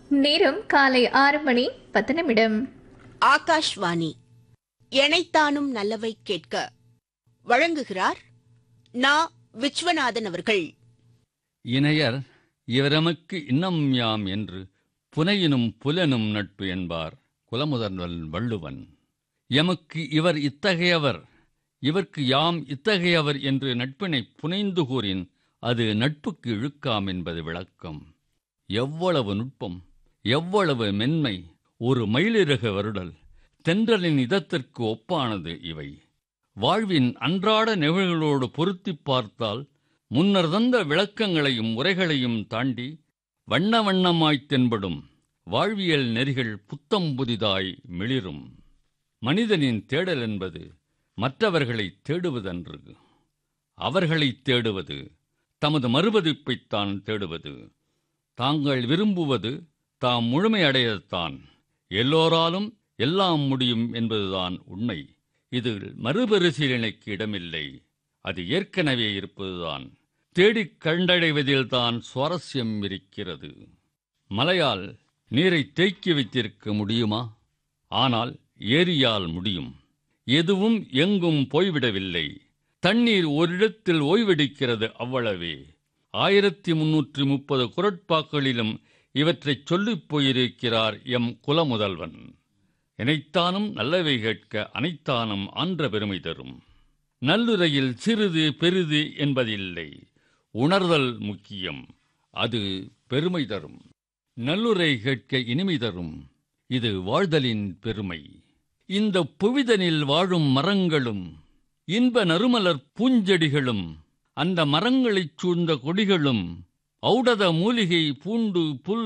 நேரம் காலை ஆறு மணி பத்து நிமிடம் ஆகாஷ்வாணி எனைத்தானும் நல்லவை கேட்க வழங்குகிறார் நா விஸ்வநாதன் அவர்கள் இணையர் இவரமக்கு இன்னம் யாம் என்று புனையினும் புலனும் நட்பு என்பார் குலமுதல்வன் வள்ளுவன் எமக்கு இவர் இத்தகையவர் இவர்க்கு யாம் இத்தகையவர் என்று நட்பினை புனைந்து கூறின் அது நட்புக்கு இழுக்காம் என்பது விளக்கம் எவ்வளவு நுட்பம் எவ்வளவு மென்மை ஒரு மயிலிறகு வருடல் தென்றலின் இதத்திற்கு ஒப்பானது இவை வாழ்வின் அன்றாட நிகழ்வுகளோடு பொருத்திப் பார்த்தால் முன்னர் தந்த விளக்கங்களையும் உரைகளையும் தாண்டி வண்ண வண்ணமாய்த் தென்படும் வாழ்வியல் நெறிகள் புத்தம் புதிதாய் மிளிரும் மனிதனின் தேடல் என்பது மற்றவர்களைத் தேடுவதன்று அவர்களைத் தேடுவது தமது மறுபதிப்பைத்தான் தேடுவது தாங்கள் விரும்புவது தாம் முழுமையடையத்தான் எல்லோராலும் எல்லாம் முடியும் என்பதுதான் உண்மை இது மறுபரிசீலனைக்கு இடமில்லை அது ஏற்கனவே இருப்பதுதான் தேடிக் கண்டடைவதில்தான் சுவாரஸ்யம் இருக்கிறது மலையால் நீரை தேக்கி வைத்திருக்க முடியுமா ஆனால் ஏரியால் முடியும் எதுவும் எங்கும் போய்விடவில்லை தண்ணீர் ஓரிடத்தில் ஓய்வெடுக்கிறது அவ்வளவே ஆயிரத்தி முன்னூற்றி முப்பது குரட்பாக்களிலும் இவற்றைச் சொல்லிப் போயிருக்கிறார் எம் குலமுதல்வன் இனைத்தானும் நல்லவை கேட்க அனைத்தானும் ஆன்ற பெருமை தரும் நல்லுரையில் சிறிது பெரிது என்பதில்லை உணர்தல் முக்கியம் அது பெருமை தரும் நல்லுரை கேட்க இனிமை தரும் இது வாழ்தலின் பெருமை இந்த புவிதனில் வாழும் மரங்களும் இன்ப நறுமலர் பூஞ்செடிகளும் அந்த மரங்களைச் சூழ்ந்த கொடிகளும் ஔடத மூலிகை பூண்டு புல்